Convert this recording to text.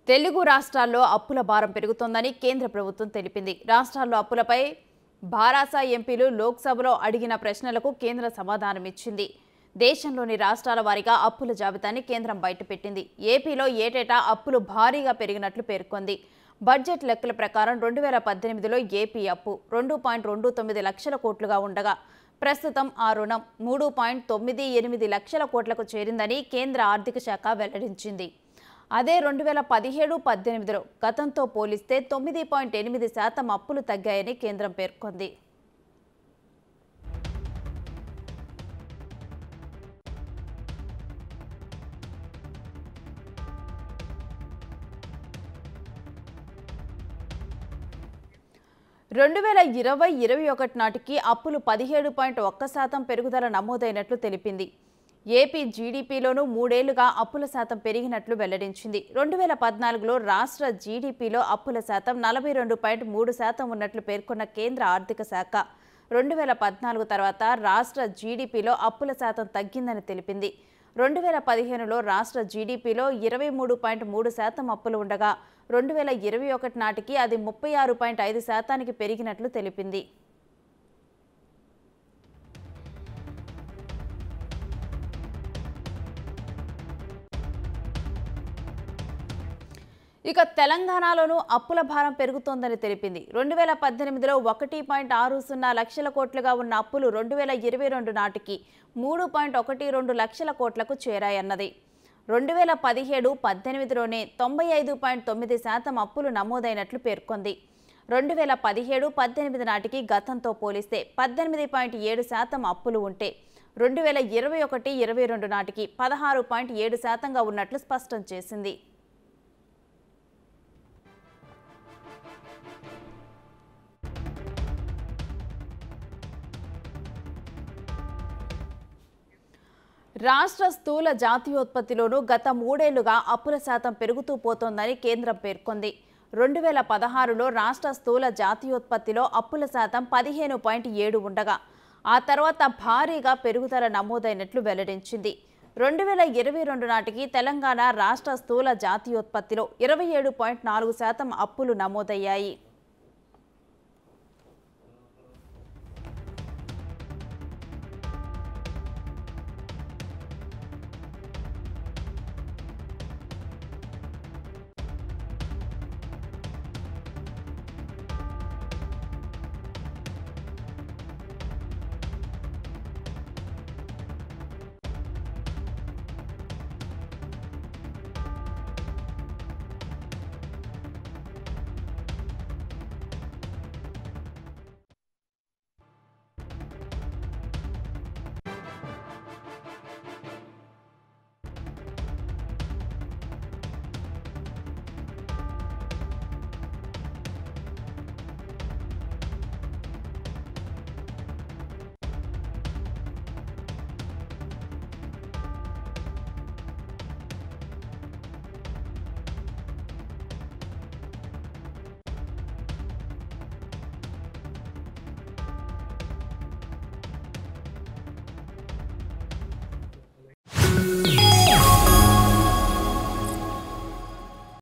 తెలుగు రాష్ట్రాల్లో అప్పుల భారం పెరుగుతోందని కేంద్ర ప్రభుత్వం తెలిపింది రాష్ట్రాల్లో అప్పులపై భారాస ఎంపీలు లోక్సభలో అడిగిన ప్రశ్నలకు కేంద్ర సమాధానమిచ్చింది దేశంలోని రాష్ట్రాల వారీగా అప్పుల జాబితాని కేంద్రం బయటపెట్టింది ఏపీలో ఏటేటా అప్పులు భారీగా పెరిగినట్లు పేర్కొంది బడ్జెట్ లెక్కల ప్రకారం రెండు వేల పద్దెనిమిదిలో ఏపీ అప్పు రెండు పాయింట్ రెండు తొమ్మిది లక్షల కోట్లుగా ఉండగా ప్రస్తుతం ఆ రుణం మూడు పాయింట్ తొమ్మిది ఎనిమిది లక్షల కోట్లకు చేరిందని కేంద్ర ఆర్థిక శాఖ వెల్లడించింది అదే రెండు వేల పదిహేడు పద్దెనిమిదిలో గతంతో పోలిస్తే తొమ్మిది పాయింట్ ఎనిమిది శాతం అప్పులు తగ్గాయని కేంద్రం పేర్కొంది రెండు వేల ఇరవై ఇరవై ఒకటి నాటికి అప్పులు పదిహేడు పాయింట్ ఒక్క శాతం పెరుగుదల నమోదైనట్లు తెలిపింది ఏపీ జీడీపీలోనూ మూడేళ్లుగా అప్పుల శాతం పెరిగినట్లు వెల్లడించింది రెండు వేల పద్నాలుగులో రాష్ట్ర జీడీపీలో అప్పుల శాతం నలభై రెండు పాయింట్ మూడు శాతం ఉన్నట్లు పేర్కొన్న కేంద్ర ఆర్థిక శాఖ రెండు వేల పద్నాలుగు తర్వాత రాష్ట్ర జీడీపీలో అప్పుల శాతం తగ్గిందని తెలిపింది రెండు వేల పదిహేనులో రాష్ట్ర జీడీపీలో ఇరవై మూడు పాయింట్ మూడు శాతం అప్పులు ఉండగా రెండు వేల ఇరవై ఒకటి నాటికి అది ముప్పై ఆరు పాయింట్ ఐదు శాతానికి పెరిగినట్లు తెలిపింది ఇక తెలంగాణలోనూ అప్పుల భారం పెరుగుతోందని తెలిపింది రెండు వేల పద్దెనిమిదిలో ఒకటి పాయింట్ ఆరు సున్నా లక్షల కోట్లుగా ఉన్న అప్పులు రెండు వేల ఇరవై రెండు నాటికి మూడు పాయింట్ ఒకటి రెండు లక్షల కోట్లకు చేరాయన్నది రెండు వేల పదిహేడు పద్దెనిమిదిలోనే తొంభై ఐదు పాయింట్ తొమ్మిది శాతం అప్పులు నమోదైనట్లు పేర్కొంది రెండు వేల పదిహేడు పద్దెనిమిది నాటికి గతంతో పోలిస్తే పద్దెనిమిది పాయింట్ ఏడు శాతం అప్పులు ఉంటే రెండు వేల ఇరవై ఒకటి ఇరవై రెండు నాటికి పదహారు పాయింట్ ఏడు శాతంగా ఉన్నట్లు స్పష్టం చేసింది రాష్ట్ర స్థూల జాతీయోత్పత్తిలోనూ గత మూడేళ్లుగా అప్పుల శాతం పెరుగుతూ పోతోందని కేంద్రం పేర్కొంది రెండు వేల పదహారులో రాష్ట్ర స్థూల జాతీయోత్పత్తిలో అప్పుల శాతం పదిహేను పాయింట్ ఏడు ఉండగా ఆ తర్వాత భారీగా పెరుగుదల నమోదైనట్లు వెల్లడించింది రెండు వేల ఇరవై రెండు నాటికి తెలంగాణ రాష్ట్ర స్థూల జాతీయోత్పత్తిలో ఇరవై ఏడు పాయింట్ నాలుగు శాతం అప్పులు నమోదయ్యాయి